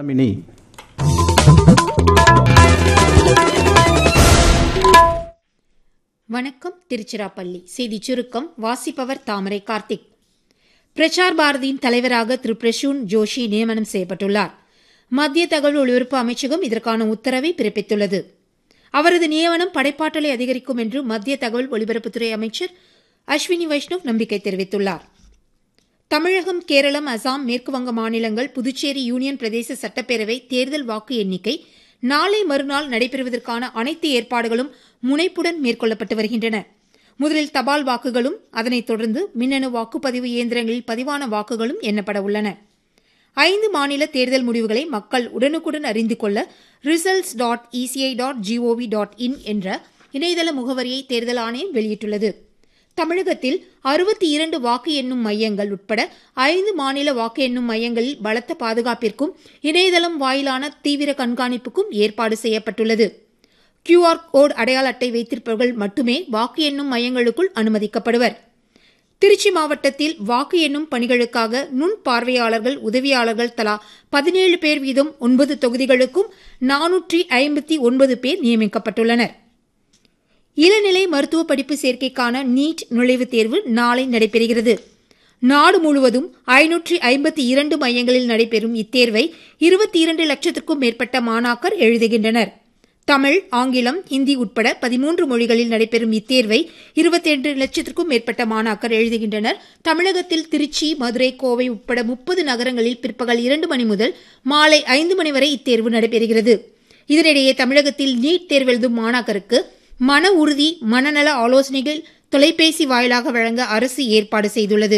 சிந்தாமணி வணக்கம் திருச்சிராப்பள்ளி செய்தி சுருக்கம் வாசிப்பவர் தாமரை கார்த்திக் பிரசார் பாரதியின் தலைவராக திரு பிரசூன் ஜோஷி நியமனம் செய்யப்பட்டுள்ளார் மத்திய தகவல் ஒலிபரப்பு அமைச்சகம் இதற்கான உத்தரவை பிறப்பித்துள்ளது அவரது நியமனம் படைப்பாற்றலை அதிகரிக்கும் என்று மத்திய தகவல் ஒலிபரப்புத்துறை அமைச்சர் அஸ்வினி வைஷ்ணவ் நம்பிக்கை தெரிவித்துள்ளார் தமிழகம் கேரளம் அசாம் மேற்குவங்க மாநிலங்கள் புதுச்சேரி யூனியன் பிரதேச சட்டப்பேரவை தேர்தல் வாக்கு எண்ணிக்கை நாளை மறுநாள் நடைபெறுவதற்கான அனைத்து ஏற்பாடுகளும் முனைப்புடன் மேற்கொள்ளப்பட்டு வருகின்றன முதலில் தபால் வாக்குகளும் அதனைத் தொடர்ந்து மின்னணு வாக்குப்பதிவு இயந்திரங்களில் பதிவான வாக்குகளும் எண்ணப்பட உள்ளன ஐந்து மாநில தேர்தல் முடிவுகளை மக்கள் உடனுக்குடன் அறிந்து கொள்ள results dot E C I dot G O V dot in என்ற இணையதள முகவரியை தேர்தல் ஆணையம் வெளியிட்டுள்ளது தமிழகத்தில் அறுபத்தி இரண்டு வாக்கு எண்ணும் மையங்கள் உட்பட ஐந்து மாநில வாக்கு எண்ணும் மையங்களில் பலத்த பாதுகாப்பிற்கும் இணையதளம் வாயிலான தீவிர கண்காணிப்புக்கும் ஏற்பாடு செய்யப்பட்டுள்ளது கியூஆர் கோட் அடையாள அட்டை வைத்திருப்பவர்கள் மட்டுமே வாக்கு எண்ணும் மையங்களுக்குள் அனுமதிக்கப்படுவர் திருச்சி மாவட்டத்தில் வாக்கு எண்ணும் பணிகளுக்காக நுண் பார்வையாளர்கள் உதவியாளர்கள் தலா பதினேழு பேர் வீதம் ஒன்பது தொகுதிகளுக்கும் நானூற்றி ஐம்பத்தி ஒன்பது பேர் நியமிக்கப்பட்டுள்ளனர் இளநிலை மருத்துவ படிப்பு சேர்க்கைக்கான நீட் நுழைவுத் தேர்வு நாளை நடைபெறுகிறது நாடு முழுவதும் ஐநூற்றி ஐம்பத்தி இரண்டு மையங்களில் நடைபெறும் இத்தேர்வை இருபத்தி இரண்டு லட்சத்திற்கும் மேற்பட்ட மாணாக்கர் எழுதுகின்றனர் தமிழ் ஆங்கிலம் ஹிந்தி உட்பட பதிமூன்று மொழிகளில் நடைபெறும் இத்தேர்வை இருபத்தி இரண்டு லட்சத்திற்கும் மேற்பட்ட மாணாக்கர் எழுதுகின்றனர் தமிழகத்தில் திருச்சி மதுரை கோவை உட்பட முப்பது நகரங்களில் பிற்பகல் இரண்டு மணி முதல் மாலை ஐந்து மணி வரை இத்தேர்வு நடைபெறுகிறது இதனிடையே தமிழகத்தில் நீட் தேர்வெழுதும் மாணாக்கருக்கு மன உறுதி மனநல ஆலோசனைகள் தொலைபேசி வாயிலாக வழங்க அரசு ஏற்பாடு செய்துள்ளது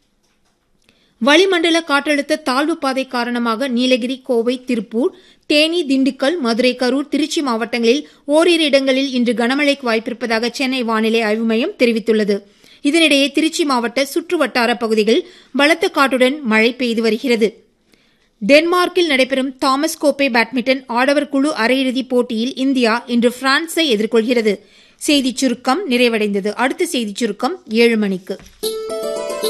வளிமண்டல காற்றழுத்த தாழ்வு பாதை காரணமாக நீலகிரி கோவை திருப்பூர் தேனி திண்டுக்கல் மதுரை கரூர் திருச்சி மாவட்டங்களில் ஓரிரு இடங்களில் இன்று கனமழைக்கு வாய்ப்பிருப்பதாக சென்னை வானிலை ஆய்வு மையம் தெரிவித்துள்ளது இதனிடையே திருச்சி மாவட்ட சுற்று வட்டார பகுதிகளில் பலத்த காற்றுடன் மழை பெய்து வருகிறது டென்மார்க்கில் நடைபெறும் தாமஸ் கோப்பை பேட்மிண்டன் ஆடவர் குழு அரையிறுதிப் போட்டியில் இந்தியா இன்று பிரான்ஸை எதிர்கொள்கிறது செய்திச் சுருக்கம் நிறைவடைந்தது அடுத்த செய்திச் சுருக்கம் ஏழு மணிக்கு